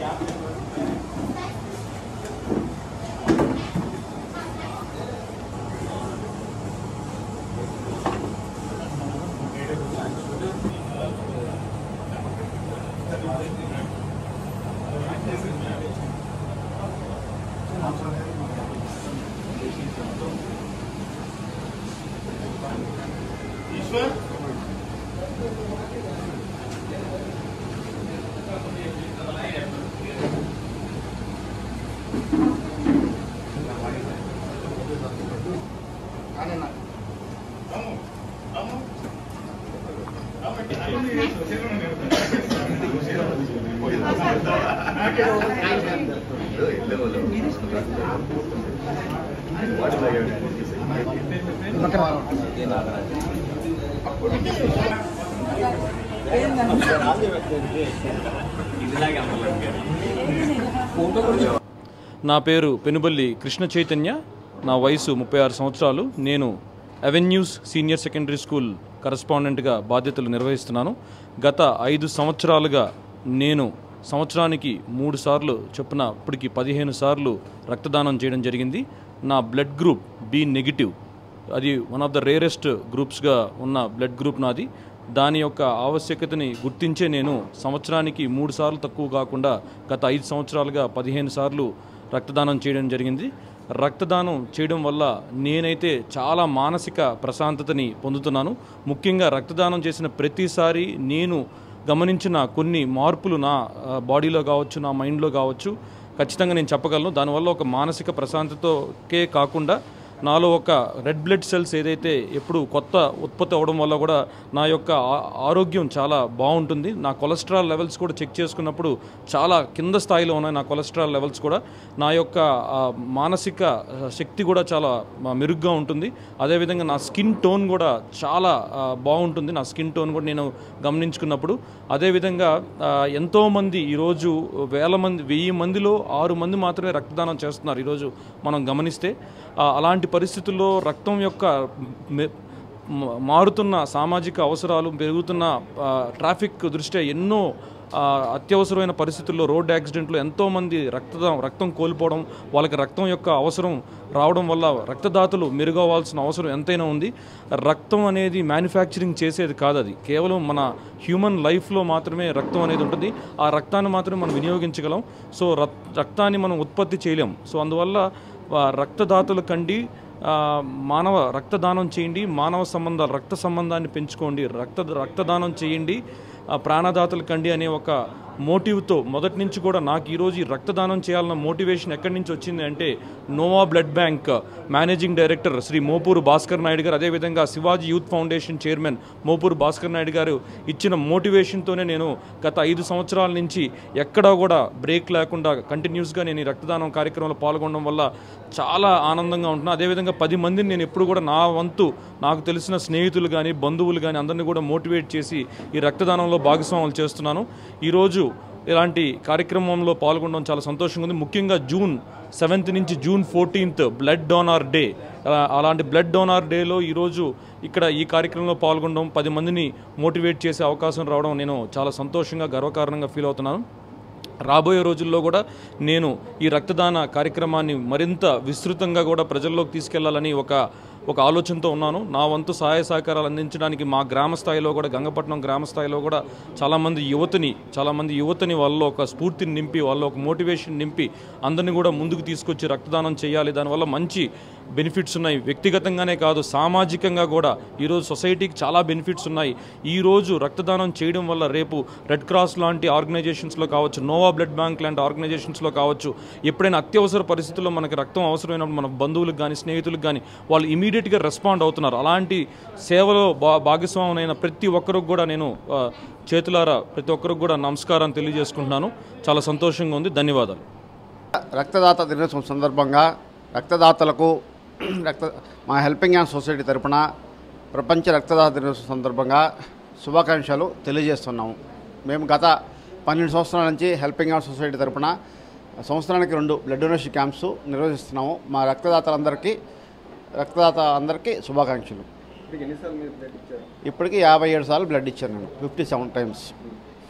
నా పేరు పెనుబల్లి కృష్ణ చైతన్య నా వయసు ముప్పై ఆరు సంవత్సరాలు నేను అవెన్యూస్ సీనియర్ సెకండరీ స్కూల్ కరస్పాండెంట్గా బాధ్యతలు నిర్వహిస్తున్నాను గత ఐదు సంవత్సరాలుగా నేను సంవత్సరానికి మూడు సార్లు చొప్పున ఇప్పటికి పదిహేను సార్లు రక్తదానం చేయడం జరిగింది నా బ్లడ్ గ్రూప్ బి నెగిటివ్ అది వన్ ఆఫ్ ద రేరెస్ట్ గ్రూప్స్గా ఉన్న బ్లడ్ గ్రూప్ నాది దాని యొక్క ఆవశ్యకతని గుర్తించే నేను సంవత్సరానికి మూడు సార్లు తక్కువ కాకుండా గత ఐదు సంవత్సరాలుగా పదిహేను సార్లు రక్తదానం చేయడం జరిగింది రక్తదానం చేయడం వల్ల నేనైతే చాలా మానసిక ప్రశాంతతని పొందుతున్నాను ముఖ్యంగా రక్తదానం చేసిన ప్రతిసారి నేను గమనించిన కొన్ని మార్పులు నా ఆ, బాడీలో కావచ్చు నా మైండ్లో కావచ్చు ఖచ్చితంగా నేను చెప్పగలను దానివల్ల ఒక మానసిక ప్రశాంతతకే కాకుండా నాలో ఒక రెడ్ బ్లడ్ సెల్స్ ఏదైతే ఎప్పుడు కొత్త ఉత్పత్తి అవ్వడం వల్ల కూడా నా యొక్క ఆ- ఆరోగ్యం చాలా బాగుంటుంది నా కొలెస్ట్రాల్ లెవెల్స్ కూడా చెక్ చేసుకున్నప్పుడు చాలా కింద స్థాయిలో ఉన్నాయి నా కొలెస్ట్రాల్ లెవెల్స్ కూడా నా యొక్క ఆ, మానసిక ఆ, శక్తి కూడా చాలా ఆ, మెరుగ్గా ఉంటుంది అదేవిధంగా నా స్కిన్ టోన్ కూడా చాలా ఆ, బాగుంటుంది నా స్కిన్ టోన్ కూడా నేను గమనించుకున్నప్పుడు అదేవిధంగా ఆ, ఎంతోమంది ఈరోజు వేల మంది వెయ్యి మందిలో ఆరు మంది మాత్రమే రక్తదానం చేస్తున్నారు ఈరోజు మనం గమనిస్తే ఆ, అలాంటి పరిస్థితుల్లో రక్తం యొక్క మె- మ- మారుతున్న సామాజిక అవసరాలు పెరుగుతున్న ఆ, ట్రాఫిక్ దృష్ట్యా ఎన్నో ఆ, అత్యవసరమైన పరిస్థితుల్లో రోడ్ యాక్సిడెంట్లో ఎంతోమంది రక్తదానం రక్తం కోల్పోవడం వాళ్ళకి రక్తం యొక్క అవసరం రావడం వల్ల రక్తదాతలు మెరుగవ్వాల్సిన అవసరం ఎంతైనా ఉంది రక్తం అనేది మ్యానుఫ్యాక్చరింగ్ చేసేది కాదు అది కేవలం మన హ్యూమన్ లైఫ్లో మాత్రమే రక్తం అనేది ఉంటుంది ఆ రక్తాన్ని మాత్రమే మనం వినియోగించగలం సో రక్- రక్తాన్ని మనం ఉత్పత్తి చేయలేం సో అందువల్ల ఆ, రక్తదాతల కండి ఆ, మానవ రక్తదానం చేయండి మానవ సంబంధాలు రక్త సంబంధాన్ని పెంచుకోండి రక్త రక్తదానం చేయండి ఆ, ప్రాణదాతల కండి అనే ఒక మోటివ్తో మొదటి నుంచి కూడా నాకు ఈరోజు ఈ రక్తదానం చేయాలన్న మోటివేషన్ ఎక్కడి నుంచి వచ్చింది అంటే Nova blood bank managing director Shri Mopuru Bhaskar Naidu గారు అదేవిధంగా Shivaji youth foundation chairman Mopuru Bhaskar Naidu గారు ఇచ్చిన మోటివేషన్తోనే నేను గత ఐదు సంవత్సరాల నుంచి ఎక్కడా కూడా బ్రేక్ లేకుండా కంటిన్యూస్గా నేను ఈ రక్తదానం కార్యక్రమంలో పాల్గొనడం వల్ల చాలా ఆనందంగా ఉంటున్నాను అదేవిధంగా పది మందిని నేను ఎప్పుడు కూడా నా వంతు నాకు తెలిసిన స్నేహితులు కానీ బంధువులు కానీ అందరినీ కూడా మోటివేట్ చేసి ఈ రక్తదానంలో భాగస్వాములు చేస్తున్నాను ఈరోజు ఇలాంటి కార్యక్రమంలో పాల్గొనడం చాలా సంతోషంగా ఉంది ముఖ్యంగా జూన్ సెవెంత్ నుంచి June fourteenth blood donor day అలా- అలాంటి బ్లడ్ డోనార్ డేలో ఈరోజు ఇక్కడ ఈ కార్యక్రమంలో పాల్గొనడం పది మందిని మోటివేట్ చేసే అవకాశం రావడం నేను చాలా సంతోషంగా గర్వకారణంగా ఫీల్ అవుతున్నాను రాబోయే రోజుల్లో కూడా నేను ఈ రక్తదాన కార్యక్రమాన్ని మరింత విస్తృతంగా కూడా ప్రజల్లోకి తీసుకెళ్లాలని ఒక ఒక ఆలోచనతో ఉన్నాను నా వంతు సహాయ సహకారాలు అందించడానికి మా గ్రామ స్థాయిలో కూడా గంగపట్నం గ్రామ స్థాయిలో కూడా చాలామంది యువతని చాలామంది యువతని వాళ్ళలో ఒక స్ఫూర్తిని నింపి వాళ్ళ ఒక మోటివేషన్ నింపి అందరినీ కూడా ముందుకు తీసుకొచ్చి రక్తదానం చేయాలి దానివల్ల మంచి బెనిఫిట్స్ ఉన్నాయి వ్యక్తిగతంగానే కాదు సామాజికంగా కూడా ఈరోజు సొసైటీకి చాలా బెనిఫిట్స్ ఉన్నాయి ఈరోజు రక్తదానం చేయడం వల్ల రేపు రెడ్ క్రాస్ లాంటి ఆర్గనైజేషన్స్లో కావచ్చు నోవా బ్లడ్ బ్యాంక్ లాంటి ఆర్గనైజేషన్స్లో కావచ్చు ఎప్పుడైనా అత్యవసర పరిస్థితుల్లో మనకి రక్తం అవసరమైనప్పుడు మన బంధువులకు కానీ స్నేహితులకు కానీ వాళ్ళు ఇమీడియట్గా రెస్పాండ్ అవుతున్నారు అలాంటి సేవలో బా భాగస్వామైన ప్రతి ఒక్కరికి కూడా నేను ఆ, చేతులారా ప్రతి ఒక్కరికి కూడా నమస్కారం తెలియజేసుకుంటున్నాను చాలా సంతోషంగా ఉంది ధన్యవాదాలు రక్తదాత దినోత్సవం సందర్భంగా రక్తదాతలకు రక్త మా హెల్పింగ్ హ్యాండ్ సొసైటీ తరపున ప్రపంచ రక్తదాత దినోత్సవం సందర్భంగా శుభాకాంక్షలు తెలియజేస్తున్నాము మేము గత పన్నెండు సంవత్సరాల నుంచి హెల్పింగ్ హ్యాండ్ సొసైటీ తరపున సంవత్సరానికి రెండు బ్లడ్ డొనేషన్ క్యాంప్స్ నిర్వహిస్తున్నాము మా రక్తదాతలందరికీ రక్తదాత అందరికీ శుభాకాంక్షలు ఇప్పటికి యాభై ఏడు సార్లు బ్లడ్ ఇచ్చాను నేను ఫిఫ్టీ సెవెన్ టైమ్స్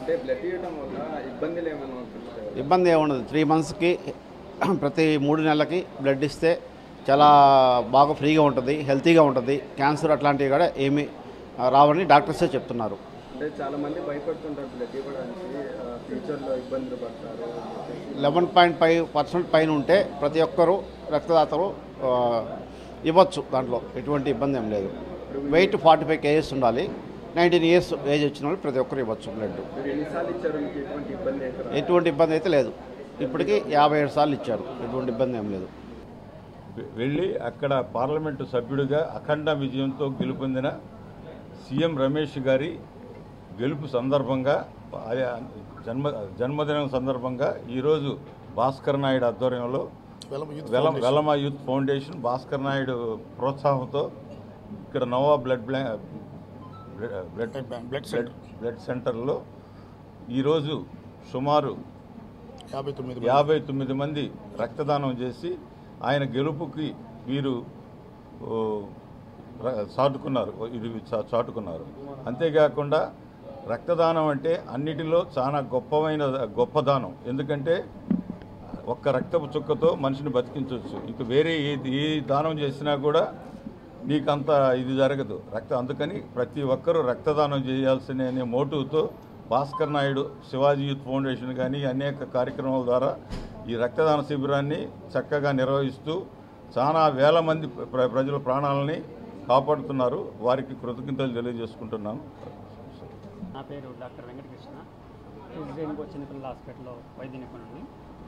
అంటే బ్లడ్ ఇవ్వడం వల్ల ఇబ్బందులు ఏమైనా ఉంటుంటాయి ఇబ్బంది ఏముండదు త్రీ మంత్స్కి ప్రతి మూడు నెలలకి బ్లడ్ ఇస్తే చాలా బాగా ఫ్రీగా ఉంటుంది హెల్తీగా ఉంటుంది క్యాన్సర్ అట్లాంటివి కూడా ఏమీ ఆ, రావని డాక్టర్సే చెప్తున్నారు అంటే చాలా మంది భయపడుతుంటారు బ్లడ్ ఇవ్వడానికి ఫ్యూచర్లో ఇబ్బందులు పడతారు లెవెన్ పాయింట్ ఫైవ్ పర్సెంట్ పైన ఉంటే ప్రతి ఒక్కరూ రక్తదాతలు ఆ, ఇవ్వచ్చు దాంట్లో ఎటువంటి ఇబ్బంది ఏం లేదు వెయిట్ ఫార్టీ ఫైవ్ కేజెస్ ఉండాలి నైన్టీన్ ఇయర్స్ ఏజ్ వచ్చిన వాళ్ళు ప్రతి ఒక్కరు ఇవ్వచ్చు బ్లడ్ మీరు ఎన్నిసార్లు ఇచ్చారు మీకు ఎటువంటి ఇబ్బంది అయితే రాదు? ఎటువంటి ఇబ్బంది అయితే లేదు ఇప్పటికీ యాభై ఏడు సార్లు ఇచ్చారు ఎటువంటి ఇబ్బంది ఏం లేదు వె- వెళ్ళి అక్కడ పార్లమెంటు సభ్యుడిగా అఖండ విజయంతో గెలుపొందిన సీఎం రమేష్ గారి గెలుపు సందర్భంగా ఆయా జన్మ జన్మదినం సందర్భంగా ఈరోజు భాస్కర్ నాయుడు ఆధ్వర్యంలో వెల వెలమ యూత్ ఫౌండేషన్ భాస్కర్ నాయుడు ప్రోత్సాహంతో ఇక్కడ నోవా బ్లడ్ బ్లా బ్లడ్ బ్లడ్ బ్లడ్ సెంటర్లో ఈరోజు సుమారు యాభై తొమ్మిది యాభై తొమ్మిది మంది రక్తదానం చేసి ఆయన గెలుపుకి వీరు ఓ, ర- చాటుకున్నారు ఓ, ఇది చా- చాటుకున్నారు అంతేకాకుండా రక్తదానం అంటే అన్నిటిలో చాలా గొప్పమైన గొప్ప దానం ఎందుకంటే ఒక్క రక్తపు చుక్కతో మనిషిని బతికించవచ్చు ఇంక వేరే ఏ ఏ దానం చేసినా కూడా నీకంత ఇది జరగదు రక్త అందుకని ప్రతి ఒక్కరూ రక్తదానం చేయాల్సిన అనే మోటివ్తో భాస్కర్ నాయుడు శివాజీ యూత్ ఫౌండేషన్ కానీ అనేక కార్యక్రమాల ద్వారా ఈ రక్తదాన శిబిరాన్ని చక్కగా నిర్వహిస్తూ చాలా వేల మంది ప్ర- ప్రజల ప్రాణాలని కాపాడుతున్నారు వారికి కృతజ్ఞతలు తెలియజేసుకుంటున్నాను నా పేరు డాక్టర్ వెంకటకృష్ణ రేణుగో చిన్నపిల్లల హాస్పిటల్లో వైద్య నిపుణుడిని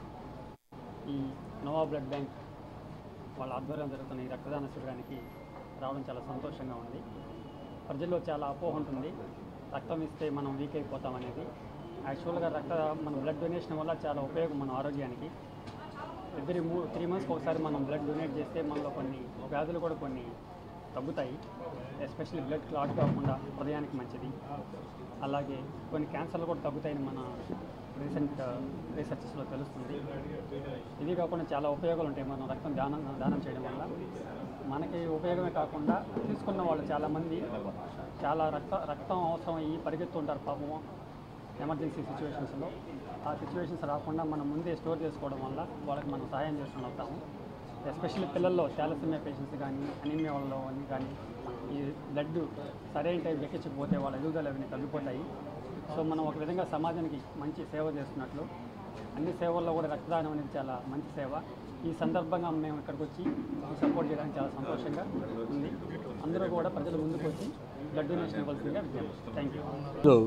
ఈ నోవా బ్లడ్ బ్యాంక్ వాళ్ళ ఆధ్వర్యం జరుగుతున్న ఈ రక్తదాన శిబిరానికి రావడం చాలా సంతోషంగా ఉంది ప్రజల్లో చాలా అపోహ ఉంటుంది రక్తం ఇస్తే మనం వీక్ అయిపోతాం అనేది యాక్చువల్గా రక్త మన బ్లడ్ డొనేషన్ వల్ల చాలా ఉపయోగం మన ఆరోగ్యానికి ఎవ్రీ మూ త్రీ మంత్స్కి ఒకసారి మనం బ్లడ్ డొనేట్ చేస్తే మనలో కొన్ని వ్యాధులు కూడా కొన్ని తగ్గుతాయి ఎస్పెషల్లీ బ్లడ్ క్లాట్ కాకుండా హృదయానికి మంచిది అలాగే కొన్ని క్యాన్సర్లు కూడా తగ్గుతాయని మన రీసెంట్ రీసెర్చెస్లో తెలుస్తుంది ఇవి కాకుండా చాలా ఉపయోగాలు ఉంటాయి మనం రక్తం దానం దానం చేయడం వల్ల మనకి ఉపయోగమే కాకుండా తీసుకున్న వాళ్ళు చాలామంది చాలా రక్త రక్తం అవసరం అయ్యి పరిగెత్తుంటారు పాపము ఎమర్జెన్సీ సిచ్యువేషన్స్లో ఆ సిచ్యువేషన్స్ రాకుండా మనం ముందే స్టోర్ చేసుకోవడం వల్ల వాళ్ళకి మనం సహాయం చేస్తూ అవుతాము ఎస్పెషల్లీ పిల్లల్లో థాలసీమియా పేషెంట్స్ కానీ అనీమియా వాళ్ళలో అని కానీ ఈ బ్లడ్ సరైన టైం ఎక్కించకపోతే వాళ్ళ ఎదుగుదల అవన్నీ తగ్గిపోతాయి సో మనం ఒక విధంగా సమాజానికి మంచి సేవ చేస్తున్నట్లు అన్ని సేవల్లో కూడా రక్తదానం అనేది చాలా మంచి సేవ ఈ సందర్భంగా మేము ఇక్కడికి వచ్చి సపోర్ట్ చేయడానికి చాలా సంతోషంగా ఉంది అందరూ కూడా ప్రజలు ముందుకు వచ్చి బ్లడ్ డొనేషన్ ఇవ్వాల్సిందిగా విజ్ఞప్తి థ్యాంక్ యూ ఈరోజు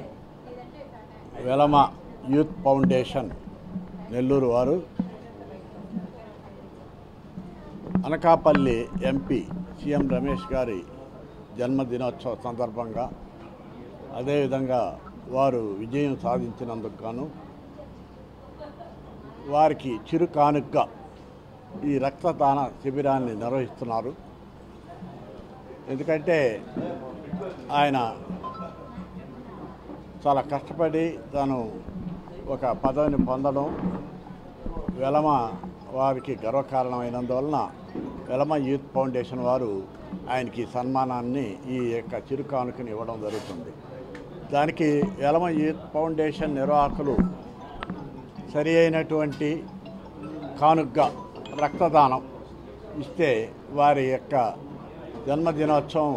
వెలమ యూత్ ఫౌండేషన్ నెల్లూరు వారు అనకాపల్లి ఎంపీ సీఎం రమేష్ గారి జన్మదినోత్సవ సందర్భంగా అదేవిధంగా వారు విజయం సాధించినందుకు గాను వారికి చిరు కానుకగా ఈ రక్తదాన శిబిరాన్ని నిర్వహిస్తున్నారు ఎందుకంటే ఆయన చాలా కష్టపడి తాను ఒక పదవిని పొందడం వెలమ వారికి గర్వకారణమైనందువలన వెలమ యూత్ ఫౌండేషన్ వారు ఆయనకి సన్మానాన్ని ఈ యొక్క చిరు కానుకని ఇవ్వడం జరుగుతుంది దానికి వెలమ యూత్ ఫౌండేషన్ నిర్వాహకులు సరి అయినటువంటి కానుకగా రక్తదానం ఇస్తే వారి యొక్క జన్మదినోత్సవం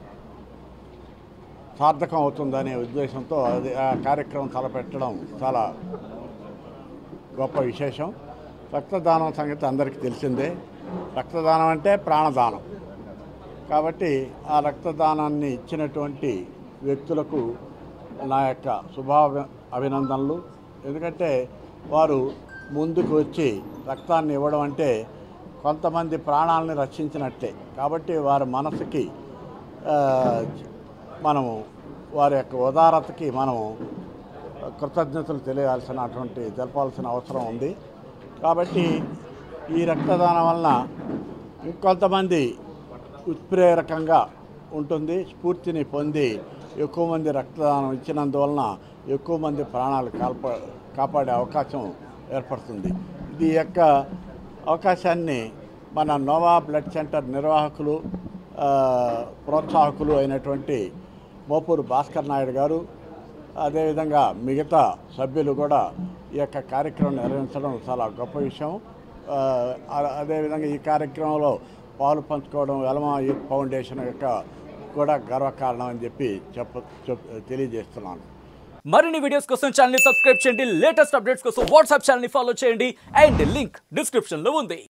సార్థకం అవుతుందనే ఉద్దేశంతో అది ఆ కార్యక్రమం తలపెట్టడం చాలా గొప్ప విశేషం రక్తదానం సంగతి అందరికీ తెలిసిందే రక్తదానం అంటే ప్రాణదానం కాబట్టి ఆ రక్తదానాన్ని ఇచ్చినటువంటి వ్యక్తులకు నా యొక్క శుభాభి అభినందనలు ఎందుకంటే వారు ముందుకు వచ్చి రక్తాన్ని ఇవ్వడం అంటే కొంతమంది ప్రాణాలని రక్షించినట్లే కాబట్టి వారి మనసుకి ఆ, మనము వారి యొక్క ఉదారతకి మనము కృతజ్ఞతలు తెలియాల్సినటువంటి తెలపాల్సిన అవసరం ఉంది కాబట్టి ఈ రక్తదానం వలన ఇంకొంతమంది ఉత్ప్రేరకంగా ఉంటుంది స్ఫూర్తిని పొంది ఎక్కువ మంది రక్తదానం ఇచ్చినందువలన ఎక్కువ మంది ప్రాణాలు కాల్ప కాపాడే అవకాశం ఏర్పడుతుంది ఇది యొక్క అవకాశాన్ని మన నోవా బ్లడ్ సెంటర్ నిర్వాహకులు ఆ, ప్రోత్సాహకులు అయినటువంటి మోపూరు భాస్కర్ నాయుడు గారు అదేవిధంగా మిగతా సభ్యులు కూడా ఈ యొక్క కార్యక్రమం నిర్వహించడం చాలా గొప్ప విషయం ఆ, అ- అదేవిధంగా ఈ కార్యక్రమంలో పాలు పంచుకోవడం ఎలమా యూత్ ఫౌండేషన్ యొక్క కూడా గర్వకారణం అని చెప్పి చెప్ప చెప్ తెలియజేస్తున్నాను మరిన్ని వీడియోస్ కోసం ఛానల్ సబ్స్క్రైబ్ చేయండి లేటెస్ట్ అప్డేట్స్ కోసం వాట్సాప్ ఛానల్ ఫాలో చేయండి అండ్ లింక్ డిస్క్రిప్షన్ లో ఉంది